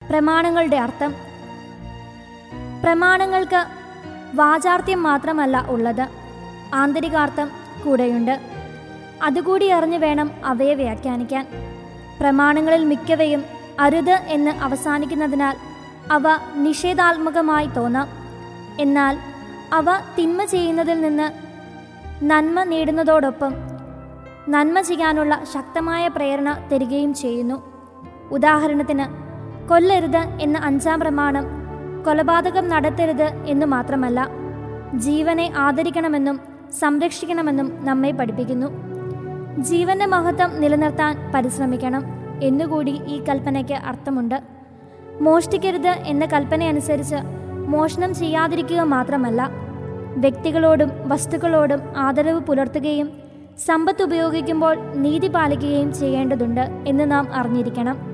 പ്രമാണങ്ങളുടെ അർത്ഥം പ്രമാണങ്ങൾക്ക് വാചാർത്ഥ്യം മാത്രമല്ല ഉള്ളത് ആന്തരികാർത്ഥം കൂടെയുണ്ട് അതുകൂടി അറിഞ്ഞു വേണം അവയെ വ്യാഖ്യാനിക്കാൻ പ്രമാണങ്ങളിൽ മിക്കവയും അരുത് എന്ന് അവസാനിക്കുന്നതിനാൽ അവ നിഷേധാത്മകമായി തോന്നാം എന്നാൽ അവ തിന്മ ചെയ്യുന്നതിൽ നിന്ന് നന്മ നേടുന്നതോടൊപ്പം നന്മ ചെയ്യാനുള്ള ശക്തമായ പ്രേരണ തരികയും ചെയ്യുന്നു ഉദാഹരണത്തിന് കൊല്ലരുത് എന്ന അഞ്ചാം പ്രമാണം കൊലപാതകം നടത്തരുത് എന്നു മാത്രമല്ല ജീവനെ ആദരിക്കണമെന്നും സംരക്ഷിക്കണമെന്നും നമ്മെ പഠിപ്പിക്കുന്നു ജീവന്റെ മഹത്വം നിലനിർത്താൻ പരിശ്രമിക്കണം എന്നുകൂടി ഈ കൽപ്പനയ്ക്ക് അർത്ഥമുണ്ട് മോഷ്ടിക്കരുത് എന്ന കൽപ്പനയനുസരിച്ച് മോഷണം ചെയ്യാതിരിക്കുക മാത്രമല്ല വ്യക്തികളോടും വസ്തുക്കളോടും ആദരവ് പുലർത്തുകയും സമ്പത്ത് ഉപയോഗിക്കുമ്പോൾ നീതി പാലിക്കുകയും ചെയ്യേണ്ടതുണ്ട് എന്ന് നാം അറിഞ്ഞിരിക്കണം